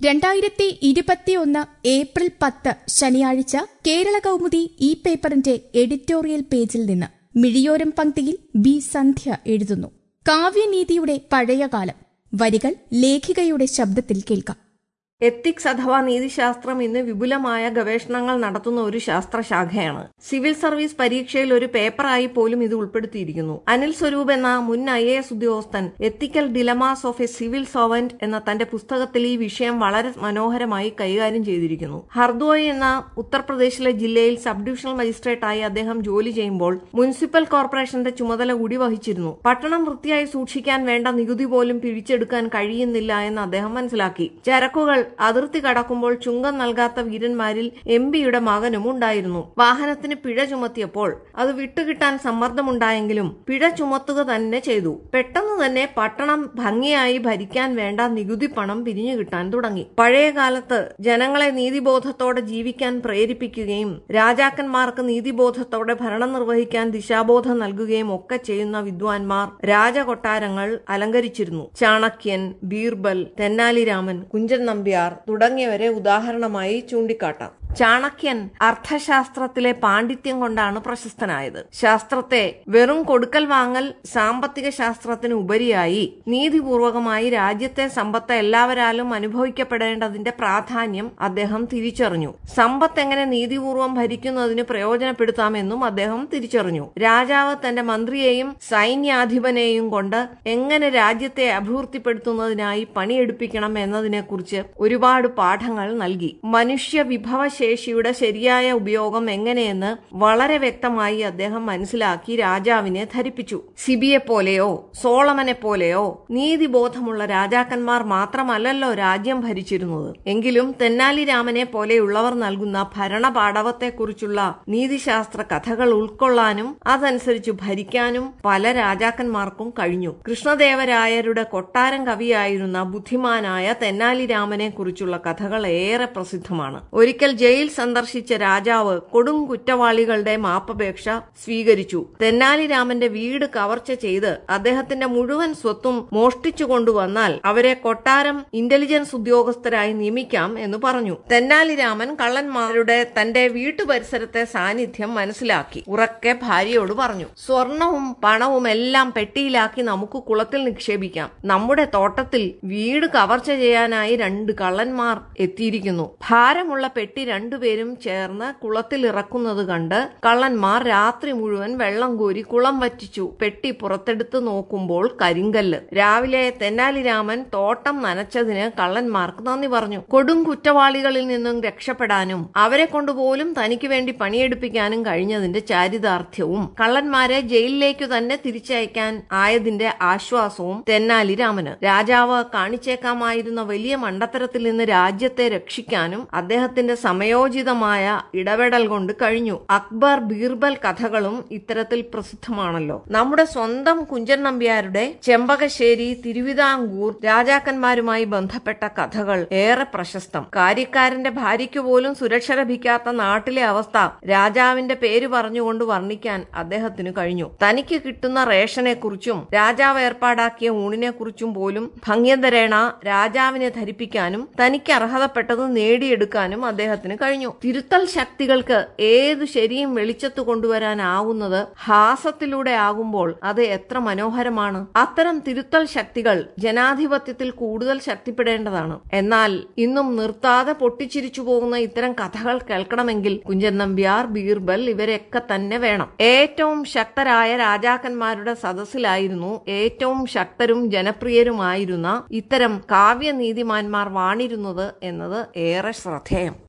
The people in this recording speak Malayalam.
രണ്ടായിരത്തി ഇരുപത്തിയൊന്ന് ഏപ്രിൽ പത്ത് ശനിയാഴ്ച കേരള കൗമുദി ഈ പേപ്പറിന്റെ എഡിറ്റോറിയൽ പേജിൽ നിന്ന് മിഴിയോരം പങ്ക്തിയിൽ ബി സന്ധ്യ എഴുതുന്നു കാവ്യനീതിയുടെ പഴയകാലം വരികൾ ലേഖികയുടെ ശബ്ദത്തിൽ കേൾക്കാം എത്തിക്സ് അഥവാ നീതിശാസ്ത്രം ഇന്ന് വിപുലമായ ഗവേഷണങ്ങൾ നടത്തുന്ന ഒരു ശാസ്ത്രശാഖയാണ് സിവിൽ സർവീസ് പരീക്ഷയിൽ ഒരു പേപ്പറായി പോലും ഇത് ഉൾപ്പെടുത്തിയിരിക്കുന്നു അനിൽ സ്വരൂപ് എന്ന മുൻ ഐ എ എസ് ഉദ്യോഗസ്ഥൻ ethical dilemmas of a civil servant എന്ന തന്റെ പുസ്തകത്തിൽ ഈ വിഷയം വളരെ മനോഹരമായി കൈകാര്യം ചെയ്തിരിക്കുന്നു ഹർദോയ് എന്ന ഉത്തർപ്രദേശിലെ ജില്ലയിൽ സബ് ഡിവിഷണൽ മജിസ്ട്രേറ്റായി അദ്ദേഹം ജോലി ചെയ്യുമ്പോൾ മുനിസിപ്പൽ കോർപ്പറേഷന്റെ ചുമതല കൂടി വഹിച്ചിരുന്നു പട്ടണം വൃത്തിയായി സൂക്ഷിക്കാൻ വേണ്ട നികുതി പോലും പിരിച്ചെടുക്കാൻ കഴിയുന്നില്ല എന്ന് അദ്ദേഹം മനസ്സിലാക്കി ചരക്കുകൾ അതിർത്തി കടക്കുമ്പോൾ ചുങ്കം നൽകാത്ത വീരന്മാരിൽ എം പിയുടെ മകനും ഉണ്ടായിരുന്നു വാഹനത്തിന് പിഴ ചുമത്തിയപ്പോൾ അത് വിട്ടുകിട്ടാൻ സമ്മർദ്ദമുണ്ടായെങ്കിലും പിഴ ചുമത്തുക തന്നെ ചെയ്തു പെട്ടെന്ന് തന്നെ പട്ടണം ഭംഗിയായി ഭരിക്കാൻ വേണ്ട നികുതി പണം പിരിഞ്ഞു കിട്ടാൻ തുടങ്ങി പഴയ കാലത്ത് ജനങ്ങളെ നീതിബോധത്തോടെ ജീവിക്കാൻ പ്രേരിപ്പിക്കുകയും രാജാക്കന്മാർക്ക് നീതിബോധത്തോടെ ഭരണം നിർവഹിക്കാൻ ദിശാബോധം നൽകുകയും ഒക്കെ ചെയ്യുന്ന വിദ്വാൻമാർ രാജകൊട്ടാരങ്ങൾ അലങ്കരിച്ചിരുന്നു ചാണക്യൻ ബീർബൽ തെന്നാലിരാമൻ കുഞ്ചൻ നമ്പ്യാർ തുടങ്ങിയവരെ ഉദാഹരണമായി ചൂണ്ടിക്കാട്ടാം ചാണക്യൻ അർത്ഥശാസ്ത്രത്തിലെ പാണ്ഡിത്യം കൊണ്ടാണ് പ്രശസ്തനായത് ശാസ്ത്രത്തെ വെറും കൊടുക്കൽ വാങ്ങൽ സാമ്പത്തിക ശാസ്ത്രത്തിന് ഉപരിയായി നീതിപൂർവകമായി രാജ്യത്തെ സമ്പത്ത് എല്ലാവരാലും അനുഭവിക്കപ്പെടേണ്ടതിന്റെ പ്രാധാന്യം അദ്ദേഹം തിരിച്ചറിഞ്ഞു സമ്പത്ത് എങ്ങനെ നീതിപൂർവം ഭരിക്കുന്നതിന് പ്രയോജനപ്പെടുത്താമെന്നും അദ്ദേഹം തിരിച്ചറിഞ്ഞു രാജാവ് തന്റെ മന്ത്രിയെയും സൈന്യാധിപനെയും കൊണ്ട് എങ്ങനെ രാജ്യത്തെ അഭിവൃദ്ധിപ്പെടുത്തുന്നതിനായി പണിയെടുപ്പിക്കണം എന്നതിനെക്കുറിച്ച് ഒരുപാട് പാഠങ്ങൾ നൽകി മനുഷ്യ വിഭവശേഷിയുടെ ശരിയായ ഉപയോഗം എങ്ങനെയെന്ന് വളരെ വ്യക്തമായി അദ്ദേഹം മനസ്സിലാക്കി രാജാവിനെ ധരിപ്പിച്ചു സിബിയെ പോലെയോ സോളമനെ പോലെയോ നീതിബോധമുള്ള രാജാക്കന്മാർ മാത്രമല്ലല്ലോ രാജ്യം ഭരിച്ചിരുന്നത് എങ്കിലും തെന്നാലിരാമനെ പോലെയുള്ളവർ നൽകുന്ന ഭരണപാടവത്തെക്കുറിച്ചുള്ള നീതിശാസ്ത്ര കഥകൾ ഉൾക്കൊള്ളാനും അതനുസരിച്ച് ഭരിക്കാനും പല രാജാക്കന്മാർക്കും കഴിഞ്ഞു കൃഷ്ണദേവരായരുടെ കൊട്ടാരം കവിയായിരുന്ന ബുദ്ധിമാനായ തെന്നാലിരാമനെ കുറിച്ചുള്ള കഥകൾ ഏറെ പ്രസിദ്ധമാണ് ഒരിക്കൽ ജയിൽ സന്ദർശിച്ച രാജാവ് കൊടും കുറ്റവാളികളുടെ മാപ്പപേക്ഷ സ്വീകരിച്ചു തെന്നാലിരാമന്റെ വീട് കവർച്ച ചെയ്ത് അദ്ദേഹത്തിന്റെ മുഴുവൻ സ്വത്തും മോഷ്ടിച്ചു കൊണ്ടുവന്നാൽ അവരെ കൊട്ടാരം ഇന്റലിജൻസ് ഉദ്യോഗസ്ഥരായി നിയമിക്കാം എന്ന് പറഞ്ഞു തെന്നാലിരാമൻ കള്ളന്മാരുടെ തന്റെ വീട്ടുപരിസരത്തെ സാന്നിധ്യം മനസ്സിലാക്കി ഉറക്കെ ഭാര്യയോട് പറഞ്ഞു സ്വർണവും പണവും എല്ലാം പെട്ടിയിലാക്കി നമുക്ക് കുളത്തിൽ നിക്ഷേപിക്കാം നമ്മുടെ തോട്ടത്തിൽ വീട് കവർച്ച ചെയ്യാനായി രണ്ട് കള്ളന്മാർ എത്തിയിരിക്കുന്നു ഭാരമുള്ള പെട്ടി രണ്ടുപേരും ചേർന്ന് കുളത്തിൽ ഇറക്കുന്നത് കണ്ട് കള്ളന്മാർ രാത്രി മുഴുവൻ വെള്ളം കോരി കുളം വറ്റിച്ചു പെട്ടി പുറത്തെടുത്ത് നോക്കുമ്പോൾ കരിങ്കല്ല് രാവിലെ തെന്നാലിരാമൻ തോട്ടം നനച്ചതിന് കള്ളന്മാർക്ക് നന്ദി പറഞ്ഞു കൊടും കുറ്റവാളികളിൽ നിന്നും രക്ഷപ്പെടാനും അവരെ കൊണ്ടുപോലും തനിക്ക് വേണ്ടി പണിയെടുപ്പിക്കാനും കഴിഞ്ഞതിന്റെ ചാരിതാർത്ഥ്യവും കള്ളന്മാരെ ജയിലിലേക്കു തന്നെ തിരിച്ചയക്കാൻ ആയതിന്റെ ആശ്വാസവും തെന്നാലിരാമന് രാജാവ് കാണിച്ചേക്കാമായിരുന്ന വലിയ മണ്ടത്തരത്തിൽ നിന്ന് രാജ്യത്തെ രക്ഷിക്കാനും അദ്ദേഹത്തിന്റെ സമയോചിതമായ ഇടപെടൽ കൊണ്ട് കഴിഞ്ഞു അക്ബർ ബീർബൽ കഥകളും ഇത്തരത്തിൽ പ്രസിദ്ധമാണല്ലോ നമ്മുടെ സ്വന്തം കുഞ്ചൻ നമ്പ്യാരുടെ ചെമ്പകശ്ശേരി തിരുവിതാംകൂർ രാജാക്കന്മാരുമായി ബന്ധപ്പെട്ട കഥകൾ ഏറെ പ്രശസ്തം കാര്യക്കാരന്റെ ഭാര്യയ്ക്ക് പോലും സുരക്ഷ ലഭിക്കാത്ത നാട്ടിലെ അവസ്ഥ രാജാവിന്റെ പേര് പറഞ്ഞുകൊണ്ട് വർണ്ണിക്കാൻ അദ്ദേഹത്തിന് കഴിഞ്ഞു തനിക്ക് കിട്ടുന്ന റേഷനെ കുറിച്ചും രാജാവ് ഏർപ്പാടാക്കിയ ഊണിനെ കുറിച്ചും പോലും ഭംഗ്യന്തരേണ രാജാവിനെ ധരിപ്പിക്കാനും തനിക്ക് അർഹതപ്പെട്ടത് നേടിയെടുക്കാനും അദ്ദേഹത്തിന് കഴിഞ്ഞു തിരുത്തൽ ശക്തികൾക്ക് ഏതു ശരിയും വെളിച്ചത്ത് കൊണ്ടുവരാനാവുന്നത് ഹാസത്തിലൂടെ ആകുമ്പോൾ അത് എത്ര മനോഹരമാണ് അത്തരം തിരുത്തൽ ശക്തികൾ ജനാധിപത്യത്തിൽ കൂടുതൽ ശക്തിപ്പെടേണ്ടതാണ് എന്നാൽ ഇന്നും നിർത്താതെ പൊട്ടിച്ചിരിച്ചു പോകുന്ന ഇത്തരം കഥകൾ കേൾക്കണമെങ്കിൽ കുഞ്ചൻ നമ്പ്യാർ ബീർബൽ ഇവരെയൊക്കെ തന്നെ വേണം ഏറ്റവും ശക്തരായ രാജാക്കന്മാരുടെ സദസ്സിലായിരുന്നു ഏറ്റവും ശക്തരും ജനപ്രിയരുമായിരുന്ന ഇത്തരം കാവ്യനീതിമാന്മാർ വാണിരുന്നത് എന്നത് ഏറെ ശ്രദ്ധേയം